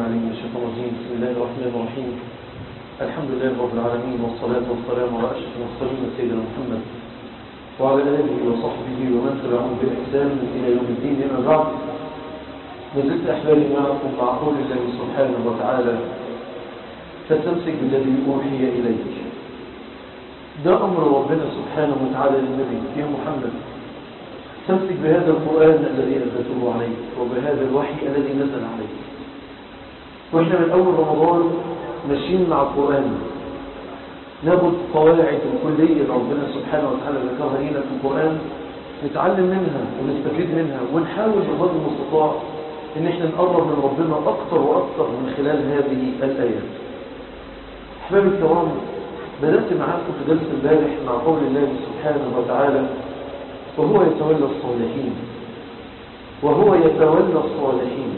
العليم من الشيطان الرجيم بسم الله الرحمن الرحيم الحمد لله رب العالمين والصلاة والسلام على أشرف المرسلين سيدنا محمد وعلى آله وصحبه ومن تبعهم بإحسان إلى يوم الدين أما بعد نزلت أحبابي معكم مع قول الله سبحانه وتعالى فتمسك بالذي أوحي إليك ده أمر ربنا سبحانه وتعالى للنبي يا محمد تمسك بهذا القرآن الذي أنزلته عليك وبهذا الوحي الذي نزل عليك وإحنا من أول رمضان ماشيين مع القرآن ناخد قواعد الكلية اللي ربنا سبحانه وتعالى ذكرها لنا في القرآن نتعلم منها ونستفيد منها ونحاول بقدر المستطاع ان احنا نقرب من ربنا اكتر واكتر من خلال هذه الايات احبابي الكرام بدأت معاكم في درس امبارح مع قول الله سبحانه وتعالى وهو يتولى الصالحين وهو يتولى الصالحين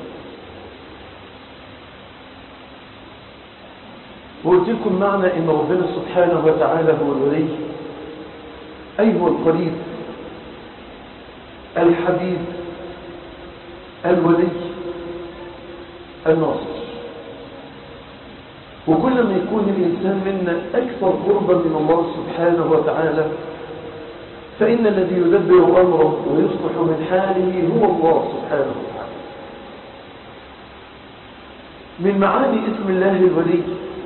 وقلت لكم معنى ان ربنا سبحانه وتعالى هو الولي اي هو القريب الحبيب الولي الناصر وكل ما يكون الإنسان منا أكثر قربا من الله سبحانه وتعالى فإن الذي يدبر أمره ويصلح من حاله هو الله سبحانه وتعالى من معاني اسم الله الولي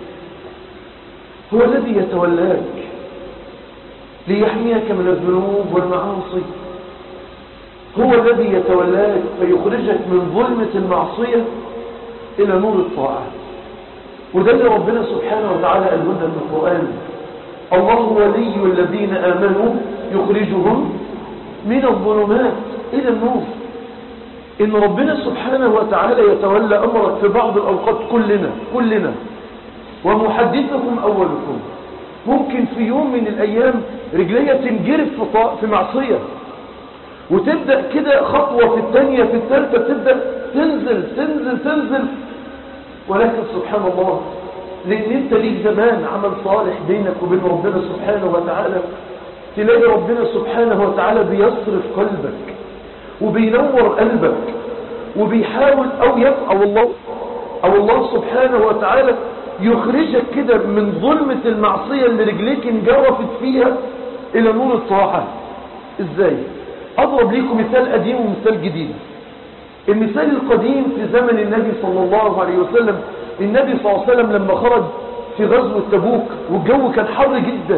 هو الذي يتولاك ليحميك من الذنوب والمعاصي هو الذي يتولاك فيخرجك من ظلمة المعصية إلى نور الطاعة وده اللي ربنا سبحانه وتعالى قال لنا في القرآن الله ولي الذين آمنوا يخرجهم من الظلمات إلى النور إن ربنا سبحانه وتعالى يتولى أمرك في بعض الأوقات كلنا كلنا ومحدثكم أولكم ممكن في يوم من الأيام رجلية تنجرف في معصية وتبدأ كده خطوة في الثانية في الثالثة تبدأ تنزل تنزل تنزل ولكن سبحان الله لأن انت ليك زمان عمل صالح بينك وبين ربنا سبحانه وتعالى تلاقي ربنا سبحانه وتعالى بيصرف قلبك وبينور قلبك وبيحاول أو يفعل الله أو الله سبحانه وتعالى يخرجك كده من ظلمة المعصية اللي رجليك انجرفت فيها إلى نور الطاعة إزاي؟ أضرب لكم مثال قديم ومثال جديد المثال القديم في زمن النبي صلى الله عليه وسلم النبي صلى الله عليه وسلم لما خرج في غزوة تبوك والجو كان حر جدا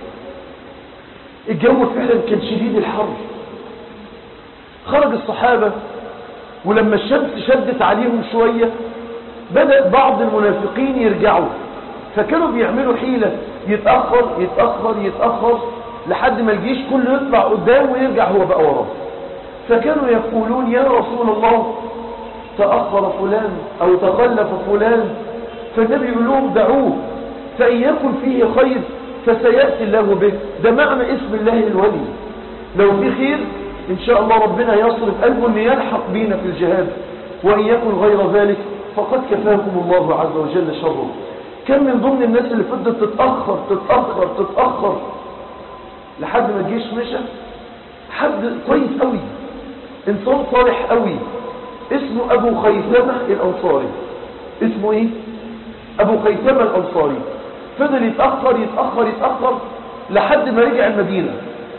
الجو فعلا كان شديد الحر خرج الصحابة ولما الشمس شدت عليهم شوية بدأ بعض المنافقين يرجعوا فكانوا بيعملوا حيلة يتأخر يتأخر يتأخر لحد ما الجيش كله يطلع قدام ويرجع هو بقى وراه فكانوا يقولون يا رسول الله تأخر فلان أو تخلف فلان فالنبي يقول لهم دعوه فإن يكن فيه خير فسيأتي الله به ده معنى اسم الله الولي لو في خير إن شاء الله ربنا يصرف قلبه أن يلحق بينا في الجهاد وإن يكن غير ذلك فقد كفاكم الله عز وجل شره كم من ضمن الناس اللي فضلت تتأخر تتأخر تتأخر لحد ما الجيش مشى حد كويس قوي انسان صالح قوي اسمه ابو خيثمة الانصاري اسمه ايه ابو خيثمة الانصاري فضل يتأخر يتأخر يتأخر لحد ما رجع المدينة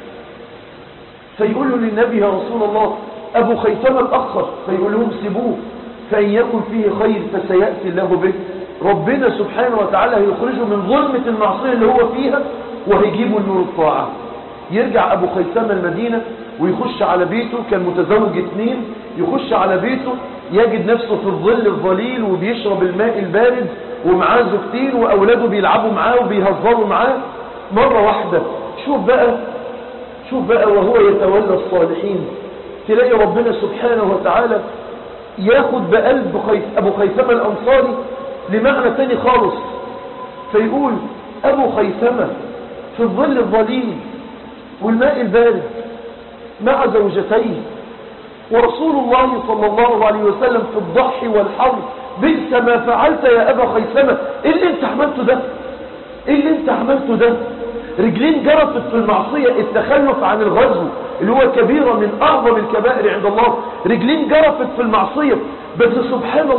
فيقول له للنبي يا رسول الله ابو خيثمة اتأخر فيقول لهم سيبوه فإن يكن فيه خير فسيأتي الله به ربنا سبحانه وتعالى هيخرجه من ظلمة المعصية اللي هو فيها وهيجيبه النور الطاعة يرجع أبو خيثمة المدينة ويخش على بيته كان متزوج اثنين يخش على بيته يجد نفسه في الظل الظليل وبيشرب الماء البارد ومعاه زوجتين وأولاده بيلعبوا معاه وبيهزروا معاه مرة واحدة شوف بقى شوف بقى وهو يتولى الصالحين تلاقي ربنا سبحانه وتعالى ياخد بقلب خيث أبو خيثمة الأنصاري لمعنى تاني خالص فيقول أبو خيثمة في الظل الظليل والماء البارد مع زوجتيه ورسول الله صلى الله عليه وسلم في الضحي والحر بئس ما فعلت يا أبا خيثمة إيه اللي انت عملته ده إيه اللي انت عملته ده رجلين جرفت في المعصية التخلف عن الغزو اللي هو كبيرة من أعظم الكبائر عند الله رجلين جرفت في المعصية بس سبحان الله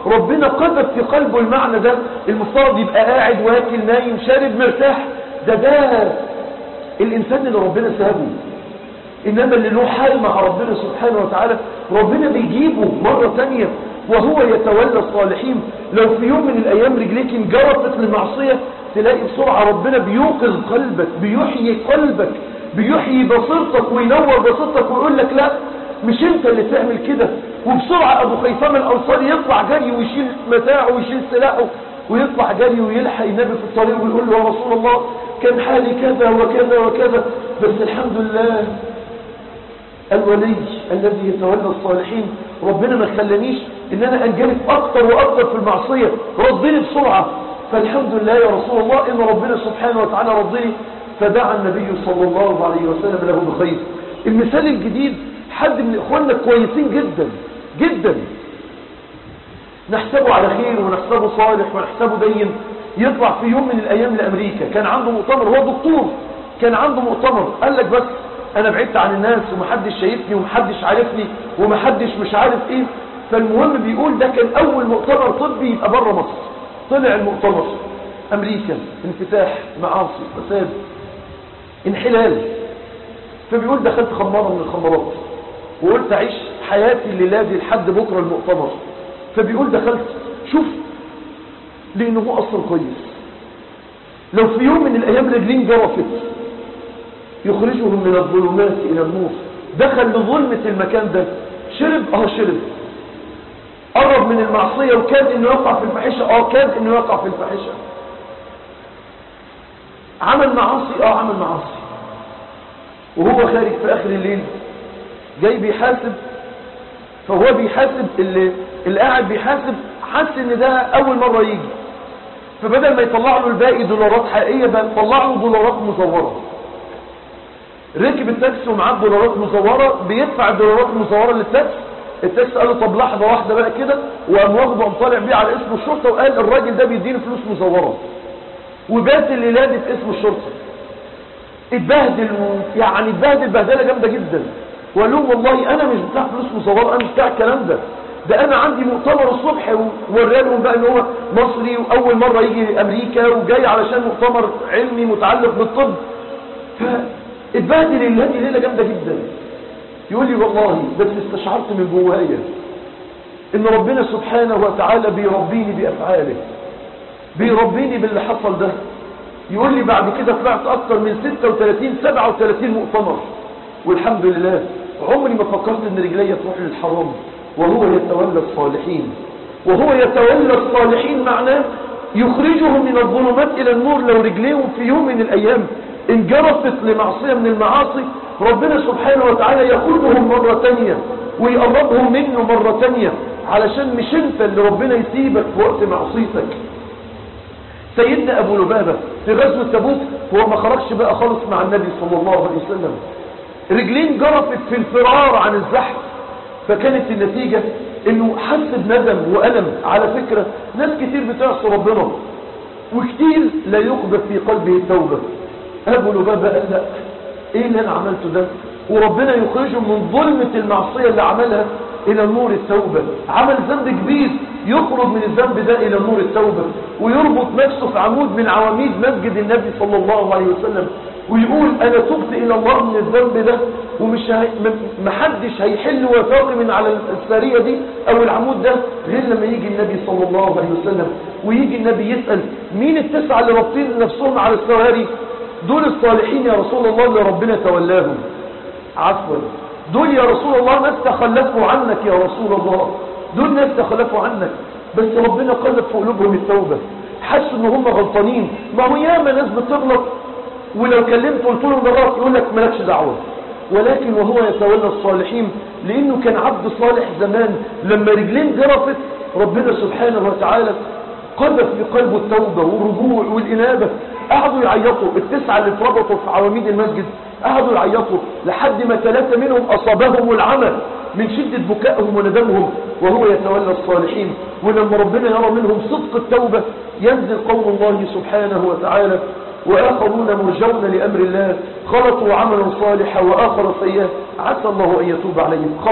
ربنا قذف في قلبه المعنى ده المفترض يبقى قاعد واكل نايم شارب مرتاح ده ده الإنسان اللي ربنا سابه إنما اللي له حال مع ربنا سبحانه وتعالى ربنا بيجيبه مرة تانية وهو يتولى الصالحين لو في يوم من الأيام رجليك انجرفت لمعصية تلاقي بسرعة ربنا بيوقظ قلبك بيحيي قلبك بيحيي بصيرتك وينور بصيرتك ويقول لك لا مش انت اللي تعمل كده وبسرعة ابو خيثام الانصاري يطلع جري ويشيل متاعه ويشيل سلاحه ويطلع جري ويلحق النبي في الطريق ويقول له يا رسول الله كان حالي كذا وكذا وكذا بس الحمد لله الولي الذي يتولى الصالحين ربنا ما خلانيش ان انا انجلب اكتر واكتر في المعصية ردني بسرعة فالحمد لله يا رسول الله ان ربنا سبحانه وتعالى ردني فدعا النبي صلى الله عليه وسلم له بخير المثال الجديد حد من اخواننا كويسين جدا جدا نحسبه على خير ونحسبه صالح ونحسبه دين يطلع في يوم من الايام لامريكا كان عنده مؤتمر هو دكتور كان عنده مؤتمر قال لك بس انا بعدت عن الناس ومحدش شايفني ومحدش عارفني ومحدش مش عارف ايه فالمهم بيقول ده كان اول مؤتمر طبي يبقى بره مصر طلع المؤتمر امريكا انفتاح معاصي فساد انحلال فبيقول دخلت خمارة من الخمارات وقلت اعيش حياتي الليلة دي لحد بكرة المؤتمر فبيقول دخلت شوف لانه هو اصلا كويس لو في يوم من الايام رجلين جرفت يخرجهم من الظلمات الى النور دخل لظلمة المكان ده شرب اه شرب قرب من المعصية وكاد انه يقع في الفاحشة اه كاد انه يقع في الفاحشة عمل معاصي اه عمل معاصي وهو خارج في اخر الليل جاي بيحاسب فهو بيحاسب اللي, اللي قاعد بيحاسب حس ان ده اول مرة يجي فبدل ما يطلع له الباقي دولارات حقيقية بقى يطلع له دولارات مزورة ركب التاكسي ومعاه دولارات مزورة بيدفع الدولارات المزورة للتاكسي التاكسي قال له طب لحظة واحدة بقى كده وقام واخده قام طالع بيه على اسم الشرطة وقال الراجل ده بيديني فلوس مزورة وبات الليلة دي في اسم الشرطة اتبهدل يعني اتبهدل بهدلة جامدة جدا وقال لهم والله انا مش بتاع فلوس مزورة انا مش بتاع الكلام ده ده انا عندي مؤتمر الصبح وورالهم بقى ان هو مصري واول مرة يجي امريكا وجاي علشان مؤتمر علمي متعلق بالطب فاتبهدل الليلة دي ليلة جامدة جدا يقول لي والله بس استشعرت من جوايا ان ربنا سبحانه وتعالى بيربيني بافعاله بيربيني باللي حصل ده يقول لي بعد كده طلعت اكتر من 36 37 مؤتمر والحمد لله عمري ما فكرت ان رجلي تروح للحرام وهو يتولى الصالحين وهو يتولى الصالحين معناه يخرجهم من الظلمات الى النور لو رجليهم في يوم من الايام انجرفت لمعصية من المعاصي ربنا سبحانه وتعالى ياخدهم مرة تانية ويقربهم منه مرة تانية علشان مش انت اللي ربنا يسيبك في وقت معصيتك سيدنا ابو لبابة في غزوة تبوك هو ما خرجش بقى خالص مع النبي صلى الله عليه وسلم رجلين جرفت في الفرار عن الزحف فكانت النتيجة انه حس بندم وألم على فكرة ناس كتير بتعصي ربنا وكتير لا يقبل في قلبه التوبة ابو لبابة قال لا ايه اللي انا عملته ده وربنا يخرجه من ظلمة المعصية اللي عملها الى نور التوبة عمل ذنب كبير يخرج من الذنب ده الى نور التوبة ويربط نفسه في عمود من عواميد مسجد النبي صلى الله عليه وسلم ويقول انا تبت الى الله من الذنب ده ومش هي... محدش هيحل وثاقي من على السارية دي او العمود ده غير لما يجي النبي صلى الله عليه وسلم ويجي النبي يسأل مين التسعة اللي رابطين نفسهم على السواري دول الصالحين يا رسول الله اللي ربنا تولاهم عفوا دول يا رسول الله ناس تخلفوا عنك يا رسول الله دول ناس تخلفوا عنك بس ربنا قلب في قلوبهم التوبة حسوا ان هم غلطانين ما هو ياما ناس بتغلط ولو كلمت قلت لهم جرات يقول لك مالكش دعوة ولكن وهو يتولى الصالحين لانه كان عبد صالح زمان لما رجلين جرفت ربنا سبحانه وتعالى قذف في قلبه التوبة والرجوع والإنابة قعدوا يعيطوا التسعة اللي اتربطوا في عواميد المسجد قعدوا يعيطوا لحد ما ثلاثة منهم أصابهم العمى من شدة بكائهم وندمهم وهو يتولى الصالحين ولما ربنا يرى منهم صدق التوبة ينزل قول الله سبحانه وتعالى وآخرون مرجون لأمر الله خلطوا عملا صالحا وآخر سيئا عسى الله أن يتوب عليهم خلاص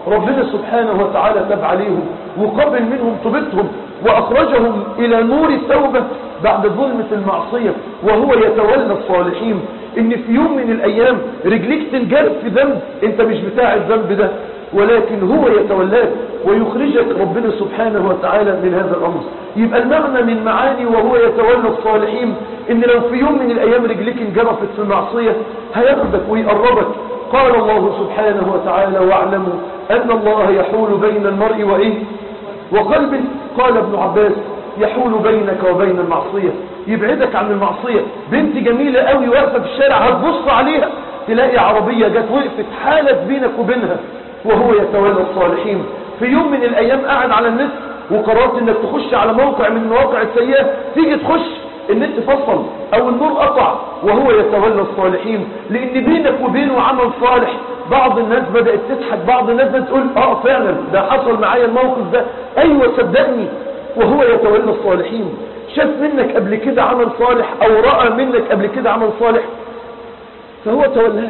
ربنا سبحانه وتعالى تاب عليهم وقبل منهم توبتهم وأخرجهم إلى نور التوبة بعد ظلمة المعصية وهو يتولى الصالحين إن في يوم من الأيام رجليك تنجرب في ذنب أنت مش بتاع الذنب ده ولكن هو يتولاك ويخرجك ربنا سبحانه وتعالى من هذا الأمر يبقى المعنى من معاني وهو يتولى الصالحين إن لو في يوم من الأيام رجليك انجرفت في المعصية هياخدك ويقربك قال الله سبحانه وتعالى واعلموا أن الله يحول بين المرء وإيه وقلبه قال ابن عباس يحول بينك وبين المعصية يبعدك عن المعصية بنت جميلة قوي واقفة في الشارع هتبص عليها تلاقي عربية جت وقفت حالت بينك وبينها وهو يتولى الصالحين في يوم من الأيام قاعد على النت وقررت انك تخش على موقع من المواقع السيئة تيجي تخش النت فصل او النور قطع وهو يتولى الصالحين لان بينك وبينه عمل صالح بعض الناس بدأت تضحك بعض الناس بدأت تقول اه فعلا ده حصل معايا الموقف ده ايوه صدقني وهو يتولى الصالحين شاف منك قبل كده عمل صالح او رأى منك قبل كده عمل صالح فهو تولاك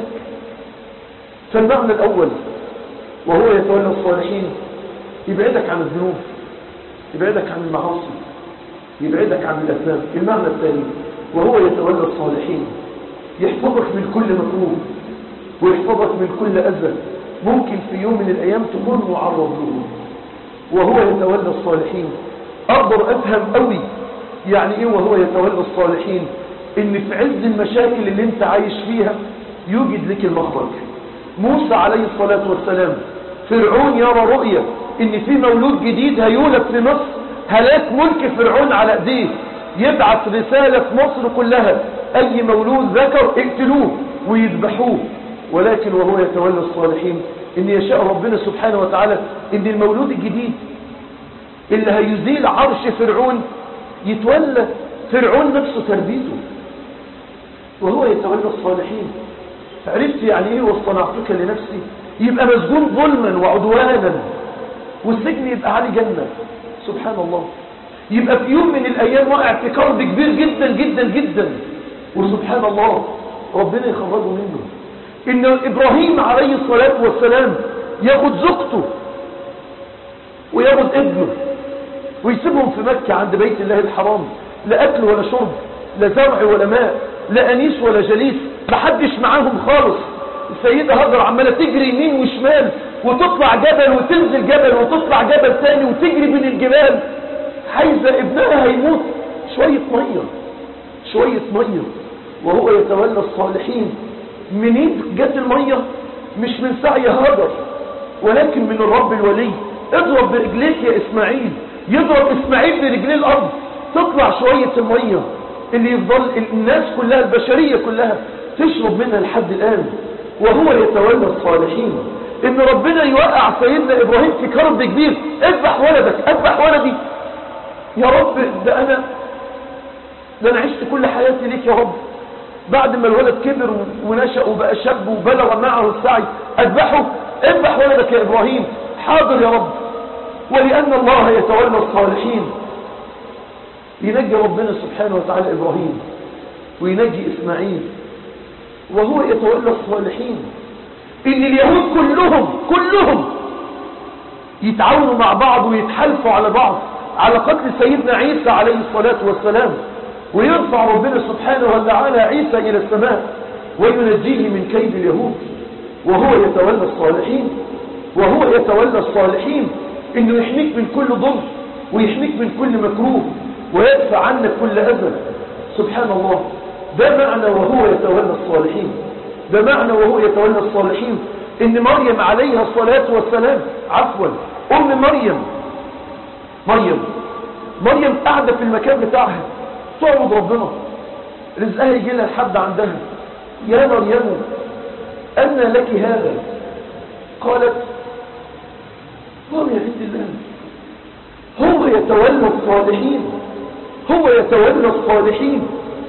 فالمعنى الاول وهو يتولى الصالحين يبعدك عن الذنوب يبعدك عن المعاصي يبعدك عن الأثناء المعنى الثاني وهو يتولى الصالحين يحفظك من كل مكروه ويحفظك من كل أذى ممكن في يوم من الأيام تكون معرض له وهو يتولى الصالحين أقدر أفهم قوي يعني إيه وهو يتولى الصالحين إن في عز المشاكل اللي انت عايش فيها يوجد لك المخرج موسى عليه الصلاة والسلام فرعون يرى رؤية ان في مولود جديد هيولد في مصر هلاك ملك فرعون على ايديه يبعث رسالة في مصر كلها اي مولود ذكر اقتلوه ويذبحوه ولكن وهو يتولى الصالحين ان يشاء ربنا سبحانه وتعالى ان المولود الجديد اللي هيزيل عرش فرعون يتولى فرعون نفسه تربيته وهو يتولى الصالحين عرفت يعني ايه واصطنعتك لنفسي يبقى مسجون ظلما وعدوانا والسجن يبقى عليه جنة سبحان الله يبقى في يوم من الايام وقع في كرب كبير جدا جدا جدا وسبحان الله ربنا يخرجه منه ان ابراهيم عليه الصلاة والسلام ياخد زوجته وياخد ابنه ويسيبهم في مكة عند بيت الله الحرام لا اكل ولا شرب لا زرع ولا ماء لا انيس ولا جليس محدش معاهم خالص السيدة هاجر عمالة تجري يمين وشمال وتطلع جبل وتنزل جبل وتطلع جبل تاني وتجري بين الجبال عايزة ابنها هيموت شوية مية شوية مية وهو يتولى الصالحين منين جت المية مش من سعي هاجر ولكن من الرب الولي اضرب برجليك يا اسماعيل يضرب اسماعيل برجليه الارض تطلع شوية المية اللي يفضل الناس كلها البشرية كلها تشرب منها لحد الآن وهو يتولى الصالحين ان ربنا يوقع سيدنا ابراهيم في كرب كبير اذبح ولدك اذبح ولدي يا رب ده انا ده انا عشت كل حياتي ليك يا رب بعد ما الولد كبر ونشأ وبقى شاب وبلغ معه السعي اذبحه اذبح ولدك يا ابراهيم حاضر يا رب ولان الله يتولى الصالحين ينجي ربنا سبحانه وتعالى ابراهيم وينجي اسماعيل وهو يتولى الصالحين ان اليهود كلهم كلهم يتعاونوا مع بعض ويتحالفوا على بعض على قتل سيدنا عيسى عليه الصلاة والسلام ويرفع ربنا سبحانه وتعالى عيسى الى السماء وينجيه من كيد اليهود وهو يتولى الصالحين وهو يتولى الصالحين انه يحميك من كل ضر ويحميك من كل مكروه ويدفع عنك كل اذى سبحان الله ده معنى وهو يتولى الصالحين ده معنى وهو يتولى الصالحين ان مريم عليها الصلاة والسلام عفوا ام مريم مريم مريم قاعدة في المكان بتاعها تعبد ربنا رزقها يجي لها لحد عندها يا مريم أن لك هذا قالت هو يا بنت الله هو يتولى الصالحين هو يتولى الصالحين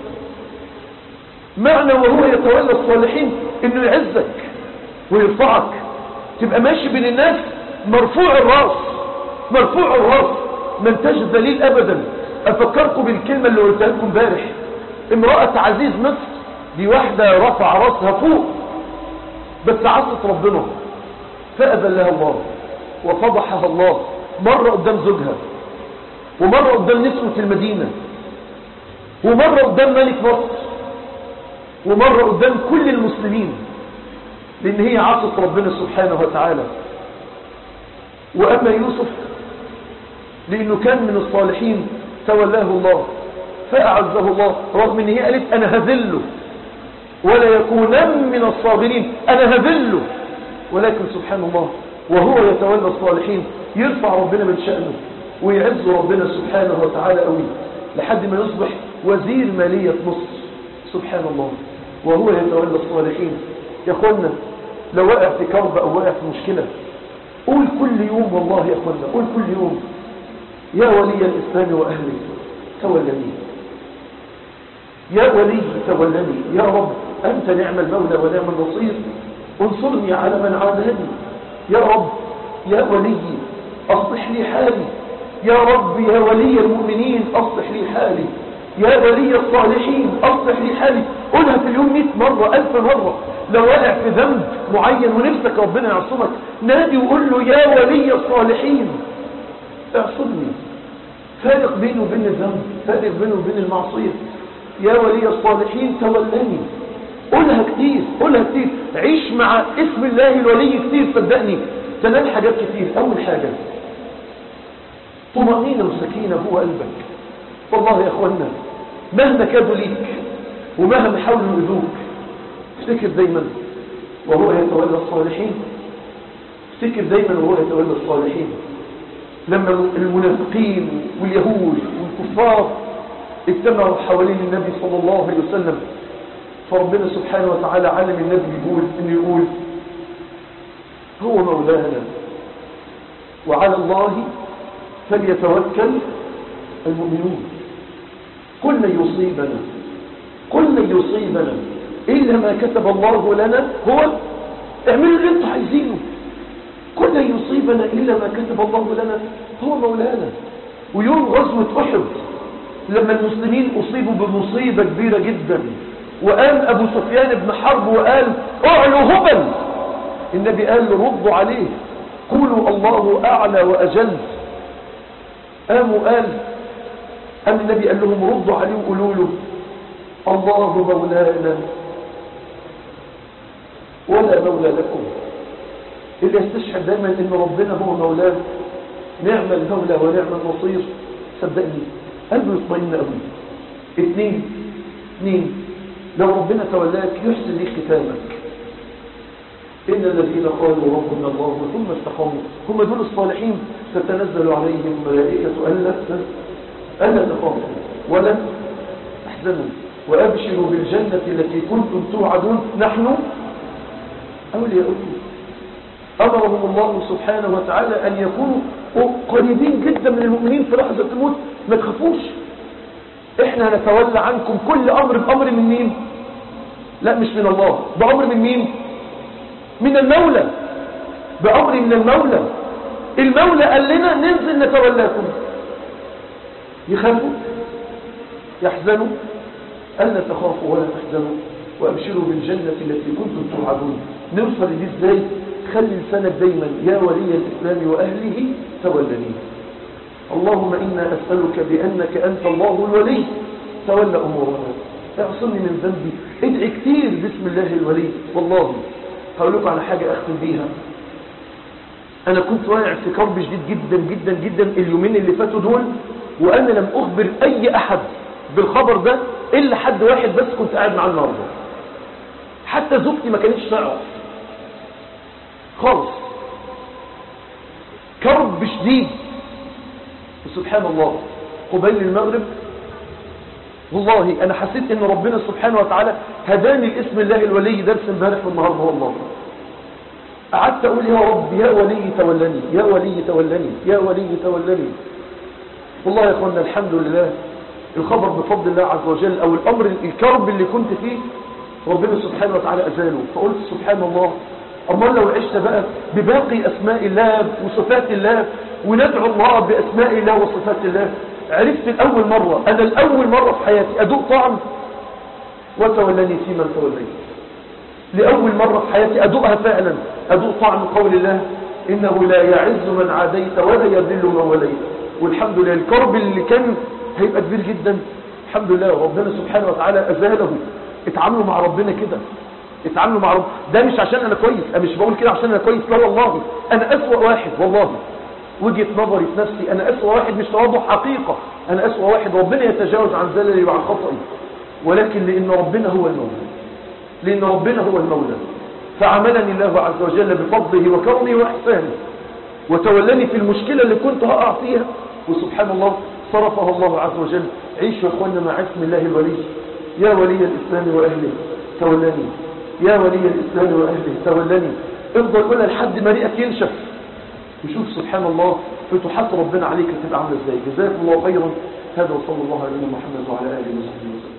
معنى وهو يتولى الصالحين انه يعزك ويرفعك تبقى ماشي بين الناس مرفوع الراس مرفوع الراس ما انتش ذليل ابدا افكركم بالكلمة اللي قلتها لكم امبارح امرأة عزيز مصر دي واحدة رفع راسها فوق بس عصت ربنا فأذن لها الله وفضحها الله مرة قدام زوجها ومرة قدام نسوة المدينة ومرة قدام ملك مصر ومرة قدام كل المسلمين لأن هي عصت ربنا سبحانه وتعالى وأما يوسف لأنه كان من الصالحين تولاه الله فأعزه الله رغم أن هي قالت أنا هذله ولا يكونن من الصاغرين أنا هذله ولكن سبحان الله وهو يتولى الصالحين يرفع ربنا من شأنه ويعز ربنا سبحانه وتعالى قوي لحد ما يصبح وزير مالية مصر سبحان الله وهو يتولى الصالحين يا اخوانا لو وقع في كرب او وقع في مشكلة قول كل يوم والله يا اخوانا قول كل يوم يا ولي الاسلام واهله تولني يا ولي تولني يا رب انت نعم المولى ونعم النصير انصرني على من عاداني يا رب يا ولي اصلح لي حالي يا رب يا ولي المؤمنين اصلح لي حالي يا ولي الصالحين اصلح لي حالي قولها في اليوم 100 مرة ألف مرة لو وقع في ذنب معين ونفسك ربنا يعصمك نادي وقول له يا ولي الصالحين اعصمني فارق بيني وبين الذنب فارق بيني وبين المعصية يا ولي الصالحين تولني قولها كتير قولها كتير عيش مع اسم الله الولي كتير صدقني تنال حاجات كتير أول حاجة طمأنينة وسكينة هو قلبك والله يا أخوانا مهما كادوا ليك ومهما حاولوا يؤذوك افتكر دايما وهو يتولى الصالحين افتكر دايما وهو يتولى الصالحين لما المنافقين واليهود والكفار اجتمعوا حوالين النبي صلى الله عليه وسلم فربنا سبحانه وتعالى علم النبي يقول انه يقول هو مولانا وعلى الله فليتوكل المؤمنون كل يصيبنا كل يصيبنا إلا ما كتب الله لنا هو اعملوا اللي انتوا عايزينه كل يصيبنا إلا ما كتب الله لنا هو مولانا ويوم غزوة أحد لما المسلمين أصيبوا بمصيبة كبيرة جدا وقام أبو سفيان بن حرب وقال اعلوا هبل النبي قال ردوا عليه قولوا الله أعلى وأجل قاموا قال قام النبي قال لهم ردوا عليه وقولوا له الله مولانا ولا مولى لكم اللي يستشعر دايما ان ربنا هو مولانا نعم المولى ونعم النصير صدقني قلبه يطمئن قوي اثنين اثنين لو ربنا تولاك يحسن ليك ختامك إن الذين قالوا ربنا الله ثم استقاموا هم دول الصالحين تتنزل عليهم ملائكة ألا ألا تخافوا ولا تحزنوا وأبشروا بالجنة التي كنتم توعدون نحن أولياؤكم أمرهم الله سبحانه وتعالى أن يكونوا قريبين جدا من المؤمنين في لحظة الموت ما تخافوش احنا نتولى عنكم كل أمر بأمر من مين لا مش من الله بأمر من مين من المولى بأمر من المولى المولى قال لنا ننزل نتولاكم يخافوا يحزنوا ألا تخافوا ولا تحزنوا وأبشروا بالجنة التي كنتم توعدون نوصل دي ازاي خلي لسانك دايما يا ولي الإسلام وأهله تولني اللهم إنا أسألك بأنك أنت الله الولي تولى أمورنا اعصمني من ذنبي ادعي كتير بسم الله الولي والله هقول لكم على حاجة أختم بيها أنا كنت واقع في كرب شديد جدا جدا جدا اليومين اللي فاتوا دول وأنا لم أخبر أي أحد بالخبر ده إلا حد واحد بس كنت قاعد معاه النهارده حتى زوجتي ما كانتش تعرف خالص كرب شديد وسبحان الله قبيل المغرب والله انا حسيت ان ربنا سبحانه وتعالى هداني الاسم الله الولي درس امبارح والنهارده والله قعدت اقول يا رب يا ولي تولني يا ولي تولني يا ولي تولني والله يا اخوانا الحمد لله الخبر بفضل الله عز وجل او الامر الكرب اللي كنت فيه ربنا سبحانه وتعالى ازاله فقلت سبحان الله امال لو عشت بقى بباقي اسماء الله وصفات الله وندعو الله باسماء الله وصفات الله عرفت الأول مرة أنا الأول مرة في حياتي أدوق طعم وتولني في من توليت لأول مرة في حياتي أدوقها فعلا أدوق طعم قول الله إنه لا يعز من عاديت ولا يذل من وليت والحمد لله الكرب اللي كان هيبقى كبير جدا الحمد لله ربنا سبحانه وتعالى أزاله اتعاملوا مع ربنا كده اتعاملوا مع رب ده مش عشان انا كويس انا مش بقول كده عشان انا كويس لا والله انا اسوأ واحد والله وجهة نظري في نفسي انا اسوأ واحد مش تواضع حقيقة انا اسوأ واحد ربنا يتجاوز عن زللي وعن خطئي ولكن لان ربنا هو المولى لان ربنا هو المولى فعملني الله عز وجل بفضله وكرمه واحسانه وتولاني في المشكلة اللي كنت هقع فيها وسبحان الله صرفها الله عز وجل عيشوا يا اخوانا مع اسم الله الولي يا ولي الاسلام واهله تولاني يا ولي الإسلام وأهله تولني افضل قولها لحد ما ريقك ينشف وشوف سبحان الله فتوحات ربنا عليك هتبقى عامله ازاي جزاكم الله خيرا هذا وصلى الله على نبينا محمد وعلى اله وصحبه وسلم